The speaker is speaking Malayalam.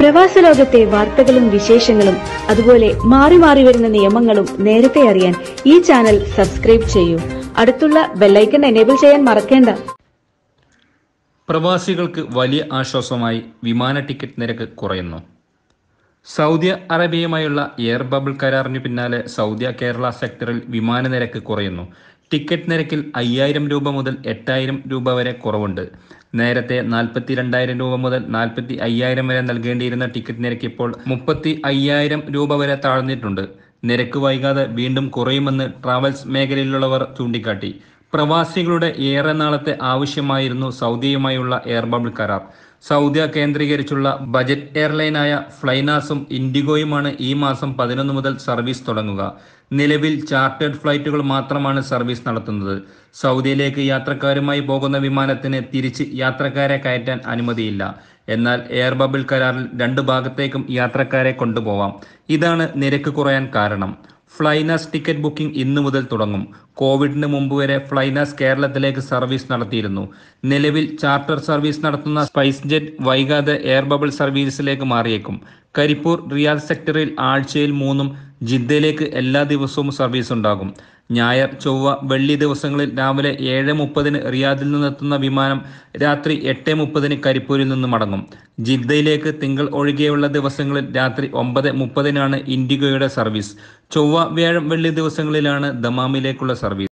പ്രവാസ ലോകത്തെ വാർത്തകളും വിശേഷങ്ങളും അതുപോലെ മാറി മാറി വരുന്ന നിയമങ്ങളും നേരത്തെ അറിയാൻ ഈ ചാനൽ സബ്സ്ക്രൈബ് ചെയ്യൂ അടുത്തുള്ള ബെല്ലൈക്കൺ എനേബിൾ ചെയ്യാൻ മറക്കേണ്ട പ്രവാസികൾക്ക് വലിയ ആശ്വാസമായി വിമാന ടിക്കറ്റ് നിരക്ക് കുറയുന്നു സൗദി അറേബ്യയുമായുള്ള എയർ ബബിൾ കരാറിന് പിന്നാലെ സൗദി കേരള സെക്ടറിൽ വിമാന നിരക്ക് കുറയുന്നു ടിക്കറ്റ് നിരക്കിൽ അയ്യായിരം രൂപ മുതൽ എട്ടായിരം രൂപ വരെ കുറവുണ്ട് നേരത്തെ നാൽപ്പത്തി രണ്ടായിരം രൂപ മുതൽ നാൽപ്പത്തി അയ്യായിരം വരെ നൽകേണ്ടിയിരുന്ന ടിക്കറ്റ് നിരക്ക് ഇപ്പോൾ മുപ്പത്തി അയ്യായിരം രൂപ വരെ താഴ്ന്നിട്ടുണ്ട് നിരക്ക് വൈകാതെ വീണ്ടും കുറയുമെന്ന് ട്രാവൽസ് മേഖലയിലുള്ളവർ ചൂണ്ടിക്കാട്ടി പ്രവാസികളുടെ ഏറെ നാളത്തെ ആവശ്യമായിരുന്നു സൗദിയുമായുള്ള എയർ ബബിൾ കരാർ സൗദി കേന്ദ്രീകരിച്ചുള്ള ബജറ്റ് എയർലൈനായ ഫ്ലൈനാസും ഇൻഡിഗോയുമാണ് ഈ മാസം പതിനൊന്ന് മുതൽ സർവീസ് തുടങ്ങുക നിലവിൽ ചാർട്ടേഡ് ഫ്ലൈറ്റുകൾ മാത്രമാണ് സർവീസ് നടത്തുന്നത് സൗദിയിലേക്ക് യാത്രക്കാരുമായി പോകുന്ന വിമാനത്തിന് തിരിച്ച് യാത്രക്കാരെ കയറ്റാൻ അനുമതിയില്ല എന്നാൽ എയർ ബബിൾ കരാറിൽ രണ്ട് ഭാഗത്തേക്കും യാത്രക്കാരെ കൊണ്ടുപോവാം ഇതാണ് നിരക്ക് കുറയാൻ കാരണം ഫ്ലൈനാസ് ടിക്കറ്റ് ബുക്കിംഗ് ഇന്നു മുതൽ തുടങ്ങും കോവിഡിന് മുമ്പ് വരെ ഫ്ലൈനാസ് കേരളത്തിലേക്ക് സർവീസ് നടത്തിയിരുന്നു നിലവിൽ ചാർട്ടർ സർവീസ് നടത്തുന്ന സ്പൈസ് ജെറ്റ് വൈകാതെ എയർ ബബിൾ സർവീസിലേക്ക് മാറിയേക്കും കരിപ്പൂർ റിയാദ് സെക്ടറിൽ ആഴ്ചയിൽ മൂന്നും ജിദ്ദയിലേക്ക് എല്ലാ ദിവസവും സർവീസ് ഉണ്ടാകും ഞായർ ചൊവ്വ വെള്ളി ദിവസങ്ങളിൽ രാവിലെ ഏഴ് മുപ്പതിന് റിയാദിൽ നിന്നെത്തുന്ന വിമാനം രാത്രി എട്ട് മുപ്പതിന് കരിപ്പൂരിൽ നിന്ന് മടങ്ങും ജിദ്ദയിലേക്ക് തിങ്കൾ ഒഴികെയുള്ള ദിവസങ്ങളിൽ രാത്രി ഒമ്പത് മുപ്പതിനാണ് ഇൻഡിഗോയുടെ സർവീസ് ചൊവ്വ വ്യാഴം വെള്ളി ദിവസങ്ങളിലാണ് ദമാമിലേക്കുള്ള സർവീസ്